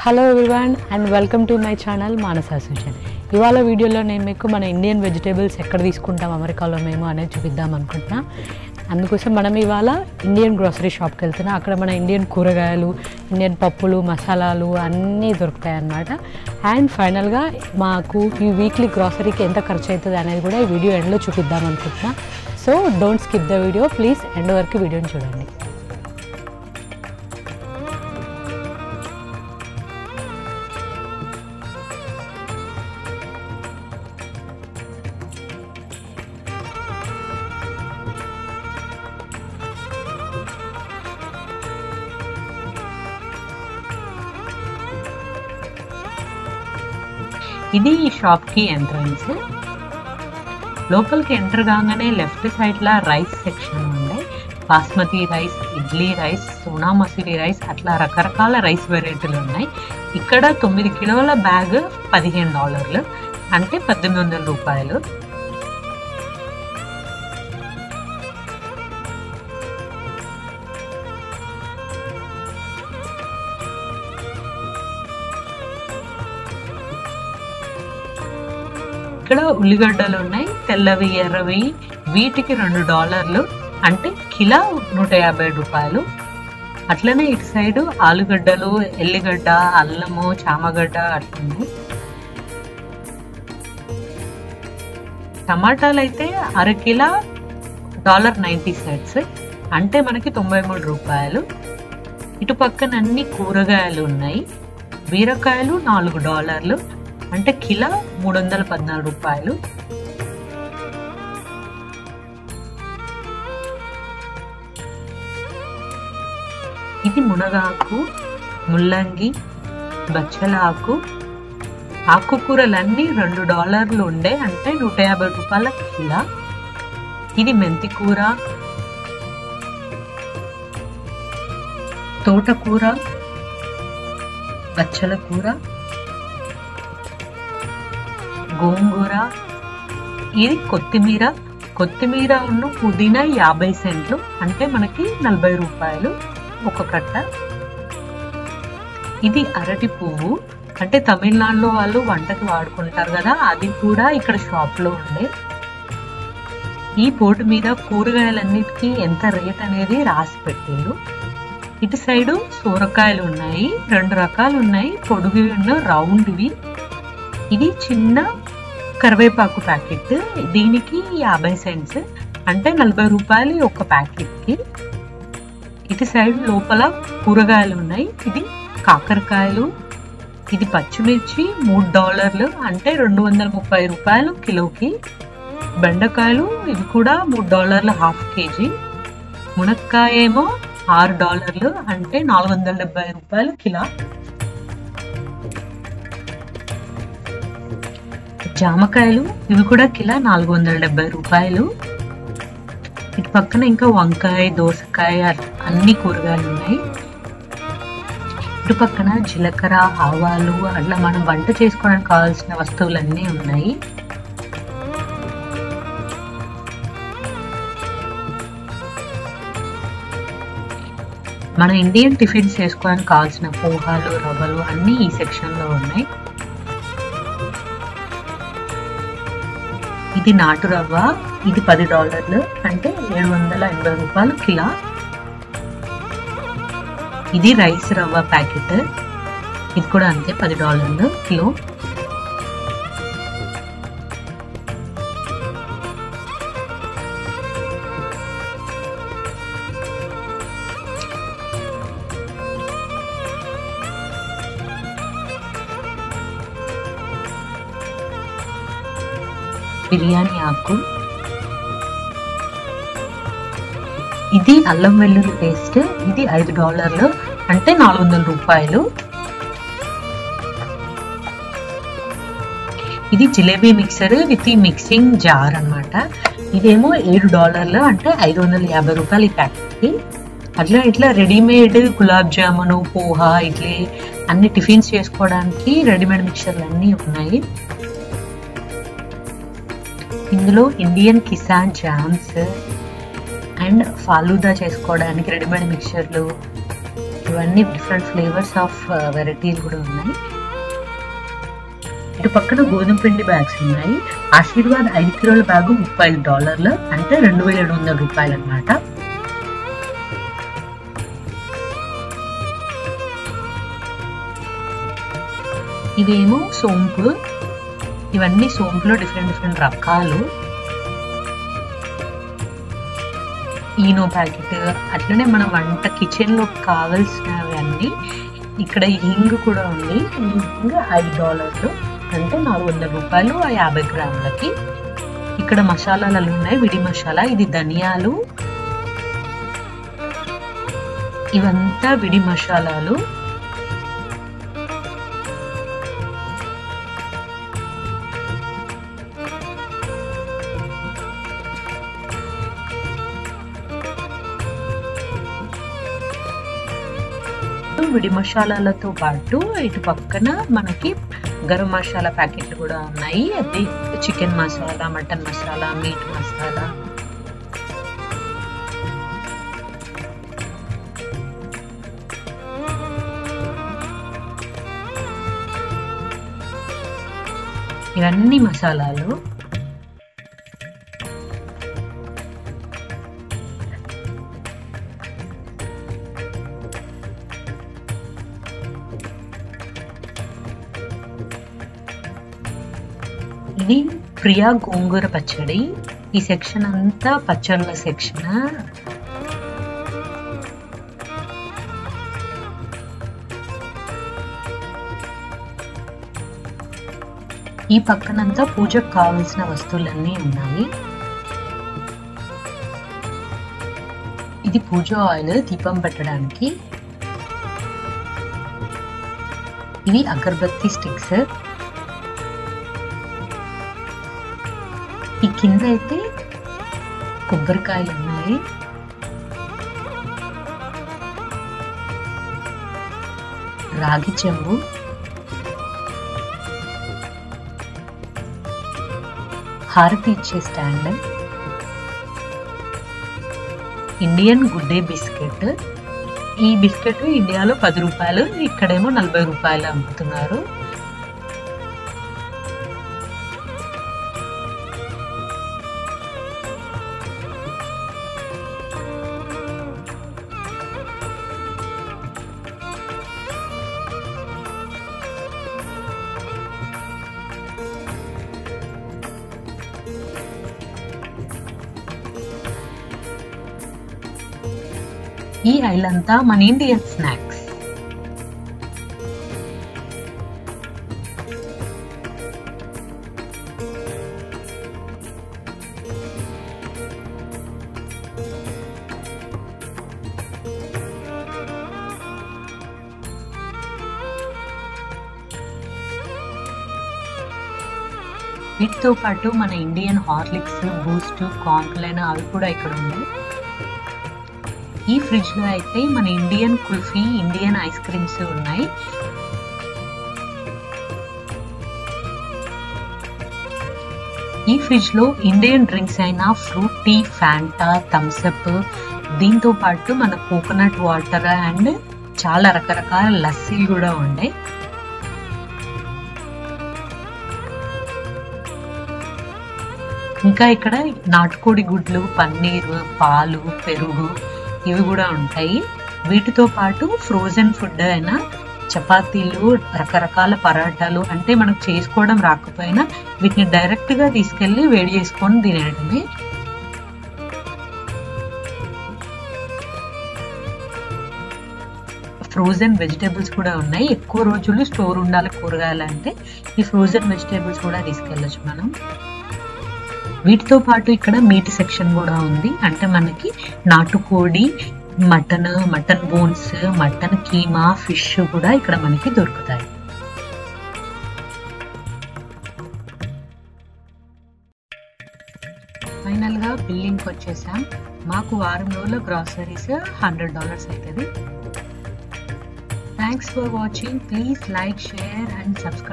hello everyone and welcome to my channel Manasa సూచన్ ఇవాళ వీడియోలో నేను మీకు మన ఇండియన్ వెజిటేబుల్స్ ఎక్కడ తీసుకుంటాం అమెరికాలో మేము అనేది చూపిద్దాం అనుకుంటున్నా అందుకోసం మనం ఇవాళ ఇండియన్ గ్రోసరీ షాప్కి వెళ్తున్నాం అక్కడ మన ఇండియన్ కూరగాయలు ఇండియన్ పప్పులు మసాలాలు అన్నీ దొరుకుతాయి అన్నమాట అండ్ ఫైనల్గా మాకు ఈ వీక్లీ గ్రాసరీకి ఎంత ఖర్చు అవుతుంది అనేది కూడా ఈ వీడియో ఎండ్లో చూపిద్దాం అనుకుంటున్నా so don't skip the video please end వరకు వీడియోని చూడండి ఇది ఈ షాప్కి ఎంట్రన్స్ లోపలికి ఎంటర్ కాగానే లెఫ్ట్ సైడ్లో రైస్ సెక్షన్ ఉంది basmati rice idli rice Sona Masuri rice అట్లా రకరకాల రైస్ వెరైటీలు ఉన్నాయి ఇక్కడ తొమ్మిది కిలోల బ్యాగ్ పదిహేను డాలర్లు అంటే పద్దెనిమిది వందల రూపాయలు ఇక్కడ ఉల్లిగడ్డలు ఉన్నాయి తెల్లవి ఎర్రవి వీటికి రెండు డాలర్లు అంటే కిలో నూట యాభై రూపాయలు అట్లనే ఇటు సైడు ఆలుగడ్డలు ఎల్లిగడ్డ అల్లము చామగడ్డ అట్లుంది టమాటాలు అయితే అరకిలో డాలర్ నైంటీ సెంట్స్ అంటే మనకి తొంభై మూడు రూపాయలు ఇటు పక్కన అన్ని కూరగాయలు ఉన్నాయి బీరకాయలు నాలుగు డాలర్లు అంటే కిలో మూడు వందల పద్నాలుగు రూపాయలు ఇది మునగాకు ముల్లంగి బచ్చలాకు ఆకుకూరలన్నీ రెండు డాలర్లు ఉండే అంటే నూట యాభై రూపాయల కిలో ఇది మెంతి కూర తోటకూర బచ్చల కూర గోంగూర ఇది కొత్తిమీర కొత్తిమీర ఉన్న పుదీనా యాభై సెంట్లు అంటే మనకి నలభై రూపాయలు ఒక కట్ట ఇది అరటి పువ్వు అంటే తమిళనాడులో వాళ్ళు వంటకి వాడుకుంటారు కదా అది కూడా ఇక్కడ షాప్లో ఉండే ఈ బోర్డు మీద కూరగాయలన్నిటికీ ఎంత రేట్ అనేది రాసి పెట్టారు ఇటు సైడు సూరకాయలు ఉన్నాయి రెండు రకాలు ఉన్నాయి పొడుగు రౌండ్వి ఇది చిన్న కరివేపాకు ప్యాకెట్ దీనికి యాభై సెంట్స్ అంటే నలభై రూపాయలు ఒక ప్యాకెట్కి ఇటు సైడ్ లోపల కూరగాయలు ఉన్నాయి ఇది కాకరకాయలు ఇది పచ్చిమిర్చి మూడు డాలర్లు అంటే రెండు వందల ముప్పై రూపాయలు కిలోకి బెండకాయలు ఇవి కూడా మూడు డాలర్లు హాఫ్ కేజీ మునక్కాయ ఏమో ఆరు డాలర్లు అంటే నాలుగు వందల డెబ్బై రూపాయలు కిలో జామకాయలు ఇవి కూడా కిలో నాలుగు వందల డెబ్బై రూపాయలు ఇటు పక్కన ఇంకా వంకాయ దోసకాయ అన్ని కూరగాయలు ఉన్నాయి ఇటు పక్కన జీలకర్ర ఆవాలు అట్లా మనం వంట చేసుకోవడానికి కావాల్సిన వస్తువులన్నీ ఉన్నాయి మన ఇండియన్ టిఫిన్స్ చేసుకోవడానికి కావాల్సిన పోహాలు రవ్వలు అన్నీ ఈ సెక్షన్లో ఉన్నాయి ఇది నాటు రవ్వ ఇది పది డాలర్లు అంటే ఏడు వందల ఎనభై రూపాయలు కిలో ఇది రైస్ రవ్వ ప్యాకెట్ ఇది కూడా అంతే పది డాలర్లు కిలో బిర్యానీ ఆకు ఇది అల్లం వెల్లుల్లి పేస్ట్ ఇది ఐదు డాలర్లు అంటే నాలుగు వందల రూపాయలు ఇది jalebi mixer with mixing jar అనమాట ఇదేమో ఏడు డాలర్లు అంటే ఐదు వందల యాభై రూపాయలు ఈ ప్యాకెట్కి అట్లా ఇట్లా రెడీమేడ్ గులాబ్ జామును పోహా ఇడ్లీ అన్ని టిఫిన్స్ చేసుకోవడానికి రెడీమేడ్ మిక్చర్లు అన్నీ ఉన్నాయి ఇందులో Indian Kisan jams and falooda చేసుకోవడానికి రెడీమేడ్ మిక్చర్లు ఇవన్నీ డిఫరెంట్ ఫ్లేవర్స్ ఆఫ్ వెరైటీలు కూడా ఉన్నాయి ఇటు పక్కన గోధుమ పిండి బ్యాగ్స్ ఉన్నాయి ఆశీర్వాద్ ఐదు కిలోల బ్యాగు ముప్పై ఐదు డాలర్లు అంటే రెండు వేల ఏడు వందల రూపాయలు అనమాట ఇవేమో సోంపు ఇవన్నీ సోంపులో డిఫరెంట్ డిఫరెంట్ రకాలు ఈనో ప్యాకెట్ అట్లనే మన వంట కిచెన్ లో కావాల్సినవన్నీ ఇక్కడ హింగ్ కూడా ఉంది ఈ హింగ్ ఐదు డాలర్లు అంటే నాలుగు వందల రూపాయలు ఆ యాభై గ్రాములకి ఇక్కడ మసాలాలు ఉన్నాయి విడి మసాలా ఇది ధనియాలు ఇవంతా విడి మసాలాలు విడి మసాలాలతో పాటు ఇటు పక్కన మనకి గరం మసాలా ప్యాకెట్లు కూడా ఉన్నాయి అది chicken masala mutton masala meat masala ఇవన్నీ మసాలాలు ఇది ప్రియా గోంగూర పచ్చడి ఈ సెక్షన్ అంతా పచ్చళ్ళ సెక్షన్ ఈ పక్కనంతా పూజకు కావలసిన వస్తువులన్నీ ఉన్నాయి ఇది పూజ ఆయిల్ దీపం పెట్టడానికి ఇవి అగరబత్తి స్టిక్స్ ఈ కింద అయితే కొబ్బరికాయలు ఉన్నాయి రాగి చెంబు హారతి ఇచ్చే స్టాండ్ ఇండియన్ గుడ్డే బిస్కెట్ ఈ బిస్కెట్ ఇండియాలో పది రూపాయలు ఇక్కడేమో నలభై రూపాయలు అమ్ముతున్నారు ఈ ఐల్ అంతా మన ఇండియన్ స్నాక్స్ వీటితో పాటు మన ఇండియన్ హార్లిక్స్ బూస్ట్ కాంప్లైన్ అవి కూడా ఇక్కడ ఉన్నాయి ఈ ఫ్రిడ్జ్ లో అయితే మన Indian kulfi Indian ice creams ఉన్నాయి ఈ ఫ్రిడ్జ్ లో ఇండియన్ డ్రింక్స్ అయిన ఫ్రూట్ టీ ఫ్యాంటా థమ్స్అప్ దీంతో పాటు మన కోకోనట్ వాటర్ అండ్ చాలా రకరకాల లస్సీలు కూడా ఉన్నాయి ఇంకా ఇక్కడ నాటుకోడి గుడ్లు పన్నీరు పాలు పెరుగు ఇవి కూడా ఉంటాయి వీటితో పాటు ఫ్రోజన్ ఫుడ్ అయినా చపాతీలు రకరకాల పరాటాలు అంటే మనకు చేసుకోవడం రాకపోయినా వీటిని డైరెక్ట్ గా తీసుకెళ్లి వేడి చేసుకొని తినేయడమే ఫ్రోజన్ వెజిటేబుల్స్ కూడా ఉన్నాయి ఎక్కువ రోజులు స్టోర్ ఉండాలి కూరగాయలు అంటే ఈ ఫ్రోజన్ వెజిటేబుల్స్ కూడా తీసుకెళ్ళచ్చు మనం వీటితో పాటు ఇక్కడ మీట్ సెక్షన్ కూడా ఉంది అంటే మనకి నాటుకోడి mutton mutton bones mutton keema fish కూడా ఇక్కడ మనకి దొరుకుతాయి ఫైనల్ గా బిల్లింగ్ వచ్చేసాం మాకు వారం రోజుల గ్రాసరీస్ హండ్రెడ్ డాలర్స్ అవుతుంది thanks for watching please like share and subscribe